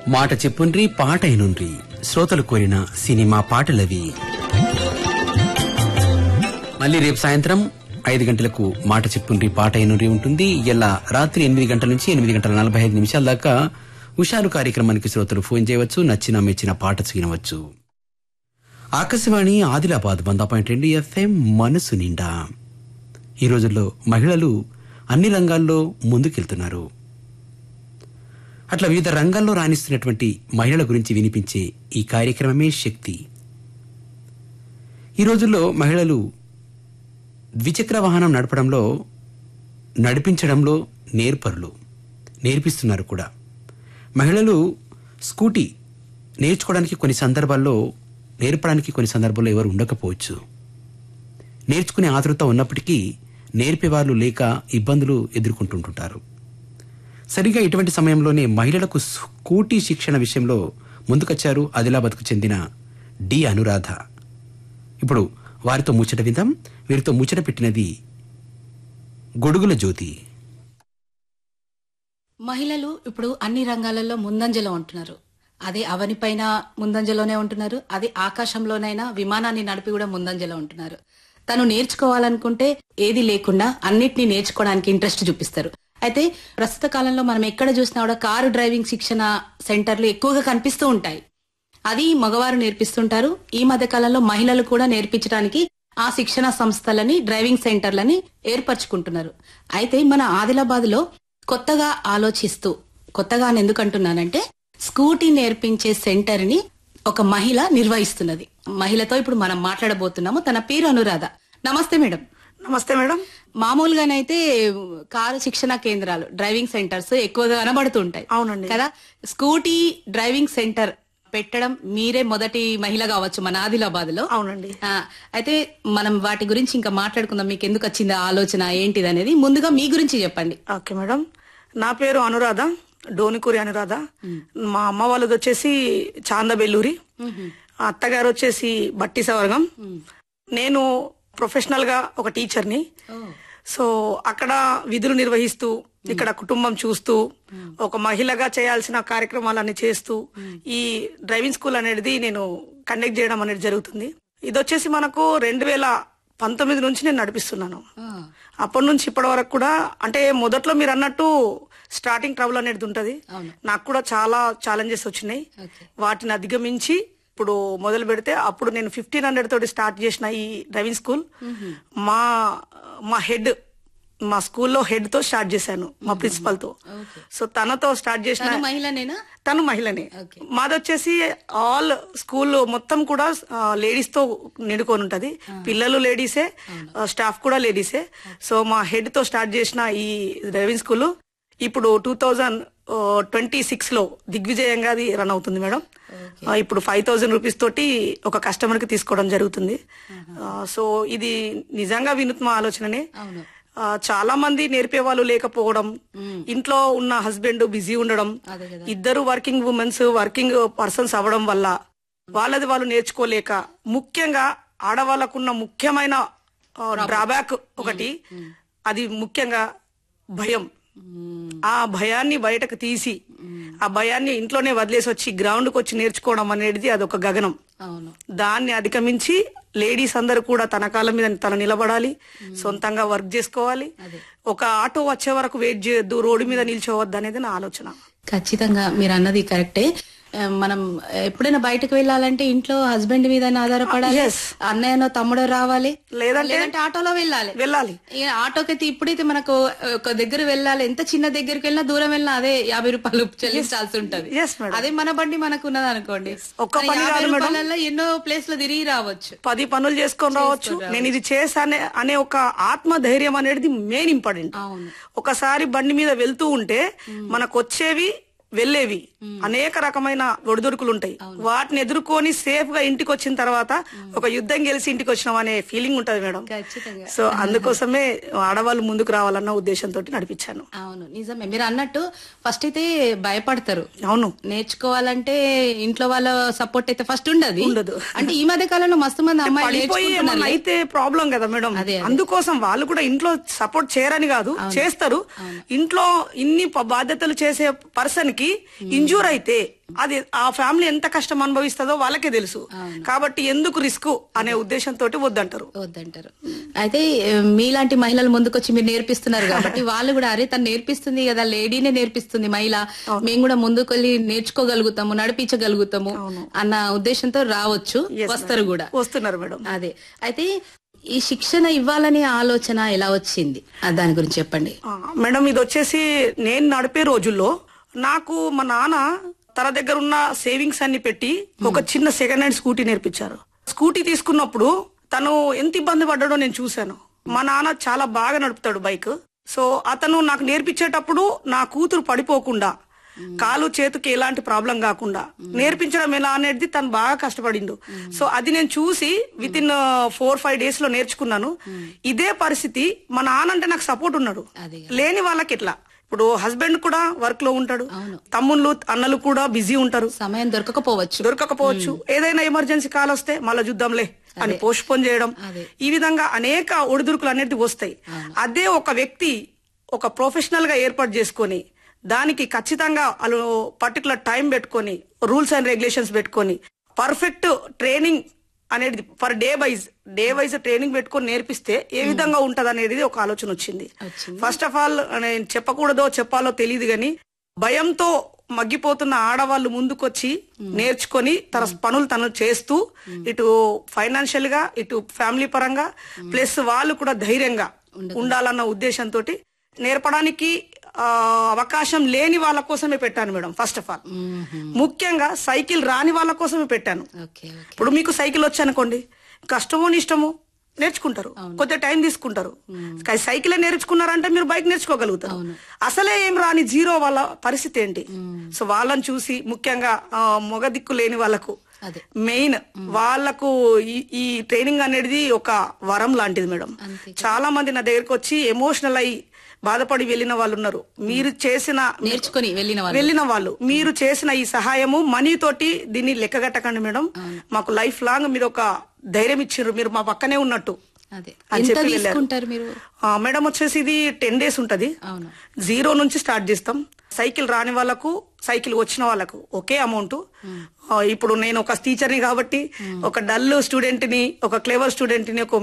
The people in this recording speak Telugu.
మాట చెప్పుండ్రి పాట అయినుండ్రి శ్రోతలు కోరిన సినిమా పాటలవి మళ్ళీ రేపు సాయంత్రం ఐదు గంటలకు మాట చెప్పుండ్రి పాట అయినుండ్రి ఉంటుంది ఇలా రాత్రి ఎనిమిది గంటల నుంచి ఎనిమిది గంటల నలభై ఐదు నిమిషాల దాకా హుషారు కార్యక్రమానికి శ్రోతలు ఫోన్ చేయవచ్చు నచ్చిన మెచ్చిన పాట వినవచ్చు ఆకాశవాణి ఆదిలాబాద్ వంద పాయింట్ రెండు ఎఫ్ఎం మనసు నిండా ఈ రోజుల్లో మహిళలు అన్ని రంగాల్లో ముందుకెళ్తున్నారు అట్లా వివిధ రంగాల్లో రాణిస్తున్నటువంటి మహిళల గురించి వినిపించే ఈ కార్యక్రమమే శక్తి ఈ రోజుల్లో మహిళలు ద్విచక్ర వాహనం నడపడంలో నడిపించడంలో నేర్పరులు నేర్పిస్తున్నారు కూడా మహిళలు స్కూటీ నేర్చుకోవడానికి కొన్ని సందర్భాల్లో నేర్పడానికి కొన్ని సందర్భాల్లో ఎవరు ఉండకపోవచ్చు నేర్చుకునే ఆతృత ఉన్నప్పటికీ నేర్పేవాళ్ళు లేక ఇబ్బందులు ఎదుర్కొంటుంటుంటారు సరిగా ఇటువంటి సమయంలోనే మహిళలకు స్కూటీ శిక్షణ విషయంలో ముందుకొచ్చారు ఆదిలాబాద్కు చెందిన డి అనురాధ ఇప్పుడు వారితో ముచ్చట విందాం వీరితో ముచ్చట పెట్టినది గొడుగుల జ్యోతి మహిళలు ఇప్పుడు అన్ని రంగాలలో ముందంజలో ఉంటున్నారు అదే అవని పైన ముందంజలోనే ఉంటున్నారు అదే ఆకాశంలోనైనా విమానాన్ని నడిపి కూడా ముందంజలో ఉంటున్నారు తను నేర్చుకోవాలనుకుంటే ఏది లేకుండా అన్నిటినీ నేర్చుకోవడానికి ఇంట్రెస్ట్ చూపిస్తారు అయితే ప్రస్తుత కాలంలో మనం ఎక్కడ చూసినా కూడా కారు డ్రైవింగ్ శిక్షణ సెంటర్లు ఎక్కువగా కనిపిస్తూ ఉంటాయి అది మగవారు నేర్పిస్తుంటారు ఈ మధ్య కాలంలో మహిళలు కూడా నేర్పించడానికి ఆ శిక్షణ సంస్థలని డ్రైవింగ్ సెంటర్లని ఏర్పరచుకుంటున్నారు అయితే మన ఆదిలాబాద్ లో కొత్తగా ఆలోచిస్తూ కొత్తగా అని ఎందుకు అంటున్నానంటే స్కూటీ నేర్పించే సెంటర్ ని ఒక మహిళ నిర్వహిస్తున్నది మహిళతో ఇప్పుడు మనం మాట్లాడబోతున్నాము తన పేరు అనురాధ నమస్తే మేడం నమస్తే మేడం మామూలుగానైతే కారు శిక్షణ కేంద్రాలు డ్రైవింగ్ సెంటర్స్ ఎక్కువగా కనబడుతుంటాయి అవునండి. కదా స్కూటీ డ్రైవింగ్ సెంటర్ పెట్టడం మీరే మొదటి మహిళ కావచ్చు మన ఆదిలాబాద్ లో అవునండి ఆ, అయితే మనం వాటి గురించి ఇంకా మాట్లాడుకుందాం మీకు ఎందుకు వచ్చింది ఆ ఆలోచన ఏంటిది అనేది ముందుగా మీ గురించి చెప్పండి ఓకే మేడం నా పేరు అనురాధ డోనికూరి అనురాధ మా అమ్మ వాళ్ళది వచ్చేసి చాందబెల్లూరి అత్తగారు వచ్చేసి బట్టి సవర్గం నేను ప్రొఫెషనల్ గా ఒక టీచర్ని సో అక్కడ విధులు నిర్వహిస్తూ ఇక్కడ కుటుంబం చూస్తూ ఒక మహిళగా చేయాల్సిన కార్యక్రమాలన్నీ చేస్తూ ఈ డ్రైవింగ్ స్కూల్ అనేది నేను కండక్ట్ చేయడం అనేది జరుగుతుంది ఇది వచ్చేసి మనకు రెండు వేల పంతొమ్మిది నుంచి నేను నడిపిస్తున్నాను అప్పటి నుంచి ఇప్పటి వరకు కూడా అంటే మొదట్లో మీరు అన్నట్టు స్టార్టింగ్ ట్రబుల్ అనేది ఉంటది నాకు కూడా చాలా ఛాలెంజెస్ వచ్చినాయి వాటిని అధిగమించి ఇప్పుడు మొదలు పెడితే అప్పుడు నేను ఫిఫ్టీన్ హండ్రెడ్ తోటి స్టార్ట్ చేసిన ఈ డ్రైవింగ్ స్కూల్ మా మా హెడ్ మా స్కూల్లో హెడ్ తో స్టార్ట్ చేశాను మా ప్రిన్సిపల్ తో సో తనతో స్టార్ట్ చేసిన తను మహిళనేనా తను మహిళనే Okay. మాది వచ్చేసి ఆల్ స్కూల్ మొత్తం కూడా లేడీస్ తో నిండుకొని ఉంటది పిల్లలు లేడీసే స్టాఫ్ కూడా లేడీసే సో మా హెడ్ తో స్టార్ట్ చేసిన ఈ డ్రైవింగ్ స్కూల్ ఇప్పుడు టూ థౌజండ్ ట్వంటీ సిక్స్ లో దిగ్విజయంగా అది రన్ అవుతుంది మేడం ఆ, ఇప్పుడు ఫైవ్ థౌజండ్ రూపీస్ తోటి ఒక కస్టమర్ కి తీసుకోవడం జరుగుతుంది ఆ, సో ఇది నిజంగా వినూత్మ ఆలోచననే అవును ఆ, చాలా మంది నేర్పే వాళ్ళు లేకపోవడం ఇంట్లో ఉన్న హస్బెండ్ బిజీ ఉండడం అదే కదా ఇద్దరు వర్కింగ్ ఉమెన్స్ వర్కింగ్ పర్సన్స్ అవ్వడం వల్ల వాళ్ళది వాళ్ళు నేర్చుకోలేక ముఖ్యంగా ఆడవాళ్ళకున్న ముఖ్యమైన డ్రాబ్యాక్ ఒకటి అది ముఖ్యంగా భయం మ్మ్. ఆ భయాన్ని బయటకు తీసి ఆ భయాన్ని ఇంట్లోనే వదిలేసి వచ్చి గ్రౌండ్కి వచ్చి నేర్చుకోవడం అనేది అదొక గగనం అవును దాన్ని అధిగమించి లేడీస్ అందరూ కూడా తన కాళ్ళ మీద తన నిలబడాలి సొంతంగా వర్క్ చేసుకోవాలి ఒక ఆటో వచ్చే వరకు వెయిట్ చేయొద్దు రోడ్డు మీద నిల్చోవద్దు అనేది నా ఆలోచన ఖచ్చితంగా మీరు అన్నది కరెక్టే ఆ, మనం ఎప్పుడైనా బయటకు వెళ్ళాలంటే ఇంట్లో హస్బెండ్ మీద ఆధారపడాలి Yes. అన్నయ్యనో తమ్ముడో రావాలి లేదంటే లేదంటే ఆటోలో వెళ్ళాలి వెళ్ళాలి ఇక ఆటోకి అయితే ఇప్పుడైతే మనకు ఒక దగ్గర వెళ్ళాలి ఎంత చిన్న దగ్గరికి వెళ్ళినా దూరం వెళ్ళినా అదే యాభై రూపాయలు చెల్లించాల్సి ఉంటది Yes, madam. అదే మన బండి మనకు ఉన్నది అనుకోండి ఒక్క ఆ పని యాభై కాదు, madam. రూపాయలలో ఎన్నో ప్లేస్ లో తిరిగి రావచ్చు పది పనులు చేసుకొని రావచ్చు నేను ఇది చేశానే అనే ఒక ఆత్మ ధైర్యం అనేది మెయిన్ ఇంపార్టెంట్ అవును ఒకసారి బండి మీద వెళ్తూ ఉంటే మనకు వచ్చేవి వెళ్ళేవి అనేక రకమైన ఒడిదుడుకులు ఉంటాయి వాటిని ఎదుర్కొని సేఫ్ గా ఇంటికి వచ్చిన తర్వాత ఒక యుద్ధం గెలిచి ఇంటికి వచ్చినాం అనే ఫీలింగ్ ఉంటది మేడం ఖచ్చితంగా సో అందుకోసమే ఆడవాళ్ళు ముందుకు రావాలన్న ఉద్దేశంతో నడిపించాను అవును నిజమే మీరు అన్నట్టు ఫస్ట్ అయితే భయపడతారు అవును నేర్చుకోవాలంటే ఇంట్లో వాళ్ళ సపోర్ట్ అయితే ఫస్ట్ ఉండదు ఉండదు. అంటే ఈ మధ్య కాలంలో మస్తు మంది అమ్మాయిలు పడిపోయి ఏమన్నా నేర్చుకుంటున్నారు అయితే ప్రాబ్లం కదా మేడం అదే, అదే. అందుకోసం వాళ్ళు కూడా ఇంట్లో సపోర్ట్ చేయరని కాదు చేస్తారు ఇంట్లో ఇన్ని ప- బాధ్యతలు చేసే పర్సన్ కి వాళ్ళకి ఇంజూర్ అయితే అది ఆ ఫ్యామిలీ ఎంత కష్టం అనుభవిస్తుందో వాళ్ళకే తెలుసు కాబట్టి ఎందుకు రిస్క్ అనే ఉద్దేశంతో వద్దంటారు వద్దంటారు అయితే ఏ, మీలాంటి మహిళలు ముందుకొచ్చి మీరు నేర్పిస్తున్నారు కాబట్టి వాళ్ళు కూడా అరే తను నేర్పిస్తుంది కదా లేడీనే నేర్పిస్తుంది మహిళ మేము కూడా ముందుకెళ్ళి నేర్చుకోగలుగుతాము నడిపించగలుగుతాము అన్న ఉద్దేశంతో రావచ్చు వస్తారు కూడా వస్తున్నారు మేడం అదే అయితే ఈ శిక్షణ ఇవ్వాలనే ఆలోచన ఎలా వచ్చింది ఆ దాని గురించి చెప్పండి ఆ, మేడం ఇది వచ్చేసి నేను నడిపే రోజుల్లో నాకు మా నాన్న తన దగ్గర ఉన్న సేవింగ్స్ అన్ని పెట్టి ఒక చిన్న సెకండ్ హ్యాండ్ స్కూటీ నేర్పించారు స్కూటీ తీసుకున్నప్పుడు తను ఎంత ఇబ్బంది పడ్డాడో నేను చూశాను మా నాన్న చాలా బాగా నడుపుతాడు బైక్ సో అతను నాకు నేర్పించేటప్పుడు నా కూతురు పడిపోకుండా కాలు చేతికి ఎలాంటి ప్రాబ్లం కాకుండా నేర్పించడం ఎలా అనేది తను బాగా కష్టపడిండు సో అది నేను చూసి within four five days లో నేర్చుకున్నాను ఇదే పరిస్థితి మా నాన్న అంటే నాకు సపోర్ట్ ఉన్నాడు అదే లేని వాళ్ళకి ఎట్లా ఇప్పుడు హస్బెండ్ కూడా వర్క్ లో ఉంటాడు తమ్ముళ్ళు అన్నలు కూడా బిజీ ఉంటారు సమయం దొరకకపోవచ్చు దొరకకపోవచ్చు ఏదైనా ఎమర్జెన్సీ కాల్ వస్తే మళ్ళీ చూద్దాంలే అని పోస్ట్ పోన్ చేయడం అదే. ఈ విధంగా అనేక ఒడిదుడుకులు అనేది వస్తాయి అదే ఒక వ్యక్తి ఒక ప్రొఫెషనల్ గా ఏర్పాటు చేసుకొని దానికి ఖచ్చితంగా వాళ్ళు పర్టికులర్ టైం పెట్టుకొని రూల్స్ అండ్ రెగ్యులేషన్స్ పెట్టుకొని పర్ఫెక్ట్ ట్రైనింగ్ అనేది per day wise day wise training పెట్టుకొని నేర్పిస్తే ఏ విధంగా ఉంటది అనేది ఒక ఆలోచన వచ్చింది వచ్చింది. ఫస్ట్ ఆఫ్ ఆల్ నేను చెప్పకూడదో చెప్పాలో తెలియదు గాని భయంతో మగ్గిపోతున్న ఆడవాళ్ళు ముందుకొచ్చి నేర్చుకొని తన పనులు తను చేస్తూ ఇటు ఫైనాన్షియల్ గా ఇటు ఫ్యామిలీ పరంగా ప్లస్ వాళ్ళు కూడా ధైర్యంగా ఉండాలన్న ఉద్దేశంతో నేర్పడానికి ఆ, అవకాశం లేని వాళ్ళ కోసమే పెట్టాను మేడం ఫస్ట్ ఆఫ్ ఆల్ ముఖ్యంగా సైకిల్ రాని వాళ్ళ కోసమే పెట్టాను ఓకే ఓకే ఇప్పుడు మీకు సైకిల్ వచ్చనుకోండి కష్టమో ఇష్టమో నేర్చుకుంటారు కొద్దిగా టైం తీసుకుంటారు కానీ సైకిలే నేర్చుకున్నారంటే మీరు బైక్ నేర్చుకోగలుగుతారు అసలే ఏం రాని జీరో వాళ్ళ పరిస్థితి ఏంటి సో వాళ్ళని చూసి ముఖ్యంగా ఆ, మొగ దిక్కు లేని వాళ్ళకు అదే మెయిన్ వాళ్ళకు ఈ- ఈ ట్రైనింగ్ అనేది ఒక వరం లాంటిది మేడం అంతే చాలా మంది నా దగ్గరకు వచ్చి ఎమోషనల్ అయి బాధపడి వెళ్ళిన వాళ్ళు ఉన్నారు మీరు చేసిన నేర్చుకొని వెళ్ళిన వాళ్ళు వెళ్ళిన వాళ్ళు మీరు చేసిన ఈ సహాయము మనీ తోటి దీన్ని లెక్కగట్టకండి మేడం మాకు లైఫ్ లాంగ్ మీరు ఒక ధైర్యం ఇచ్చారు మీరు మా పక్కనే ఉన్నట్టు అదే అని ఎంత చెప్పి వెళ్ళారు. తీసుకుంటారు మీరు ఆ, మేడం వచ్చేసి ఇది టెన్ డేస్ ఉంటది అవును జీరో నుంచి స్టార్ట్ చేస్తాం సైకిల్ రాని వాళ్ళకు సైకిల్ వచ్చిన వాళ్ళకు ఒకే అమౌంట్ ఇప్పుడు నేను ఒక టీచర్ని కాబట్టి ఒక డల్ స్టూడెంట్ ని ఒక క్లేవర్ స్టూడెంట్ ని ఒక